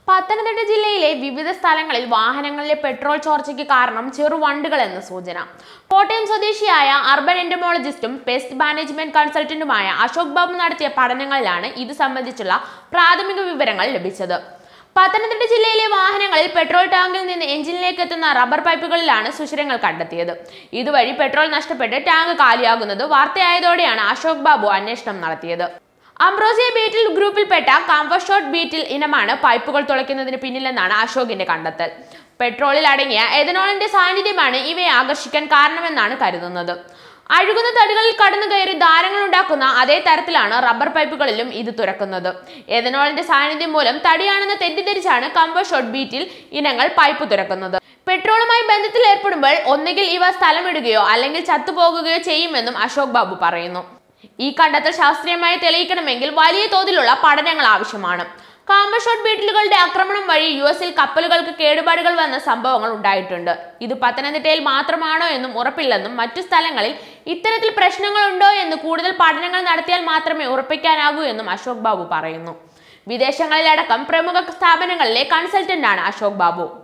പത്തനംതിട്ട ജില്ലയിലെ വിവിധ സ്ഥലങ്ങളിൽ വാഹനങ്ങളിലെ പെട്രോൾ ചോർച്ചയ്ക്ക് കാരണം ചെറുവണ്ടുകൾ എന്ന സൂചന കോട്ടയം സ്വദേശിയായ അർബൻ എൻഡമോളജിസ്റ്റും പെസ്റ്റ് മാനേജ്മെന്റ് കൺസൾട്ടന്റുമായ അശോക് ബാബു നടത്തിയ പഠനങ്ങളിലാണ് ഇത് സംബന്ധിച്ചുള്ള പ്രാഥമിക വിവരങ്ങൾ ലഭിച്ചത് പത്തനംതിട്ട ജില്ലയിലെ വാഹനങ്ങളിൽ പെട്രോൾ ടാങ്കിൽ നിന്ന് എഞ്ചിനിലേക്ക് എത്തുന്ന റബ്ബർ പൈപ്പുകളിലാണ് സുഷിരങ്ങൾ കണ്ടെത്തിയത് ഇതുവഴി പെട്രോൾ നഷ്ടപ്പെട്ട് ടാങ്ക് കാലിയാകുന്നത് വാർത്തയായതോടെയാണ് അശോക് ബാബു അന്വേഷണം നടത്തിയത് അംബ്രോസിയ ബീറ്റിൽ ഗ്രൂപ്പിൽപ്പെട്ട കംഫർഷോട്ട് ബീറ്റിൽ ഇനമാണ് പൈപ്പുകൾ തുളയ്ക്കുന്നതിന് പിന്നിലെന്നാണ് അശോകിന്റെ കണ്ടെത്തൽ പെട്രോളിൽ അടങ്ങിയ എഥനോളിന്റെ സാന്നിധ്യമാണ് ഇവയെ ആകർഷിക്കാൻ കാരണമെന്നാണ് കരുതുന്നത് അഴുകുന്ന തടികളിൽ കടന്നു കയറി ദാരങ്ങൾ ഉണ്ടാക്കുന്ന അതേ തരത്തിലാണ് റബ്ബർ പൈപ്പുകളിലും ഇത് തുറക്കുന്നത് എഥനോളിന്റെ സാന്നിധ്യം മൂലം തടിയാണെന്ന് തെറ്റിദ്ധരിച്ചാണ് കംഫർഷോട്ട് ബീറ്റിൽ ഇനങ്ങൾ പൈപ്പ് തുറക്കുന്നത് പെട്രോളുമായി ബന്ധത്തിൽ ഏർപ്പെടുമ്പോൾ ഒന്നുകിൽ ഇവ സ്ഥലമിടുകയോ അല്ലെങ്കിൽ ചത്തുപോകുകയോ ചെയ്യുമെന്നും അശോക് ബാബു പറയുന്നു ഈ കണ്ടെത്തൽ ശാസ്ത്രീയമായി തെളിയിക്കണമെങ്കിൽ വലിയ തോതിലുള്ള പഠനങ്ങൾ ആവശ്യമാണ് കാമ്പഷോട്ട് ബീറ്റിലുകളുടെ ആക്രമണം വഴി യു എസിൽ കപ്പലുകൾക്ക് കേടുപാടുകൾ വന്ന സംഭവങ്ങൾ ഉണ്ടായിട്ടുണ്ട് ഇത് പത്തനംതിട്ടയിൽ മാത്രമാണോ എന്നും ഉറപ്പില്ലെന്നും മറ്റു സ്ഥലങ്ങളിൽ ഇത്തരത്തിൽ പ്രശ്നങ്ങളുണ്ടോ എന്ന് കൂടുതൽ പഠനങ്ങൾ നടത്തിയാൽ മാത്രമേ ഉറപ്പിക്കാനാകൂ എന്നും അശോക് ബാബു പറയുന്നു വിദേശങ്ങളിലടക്കം പ്രമുഖ സ്ഥാപനങ്ങളിലെ കൺസൾട്ടന്റാണ് അശോക് ബാബു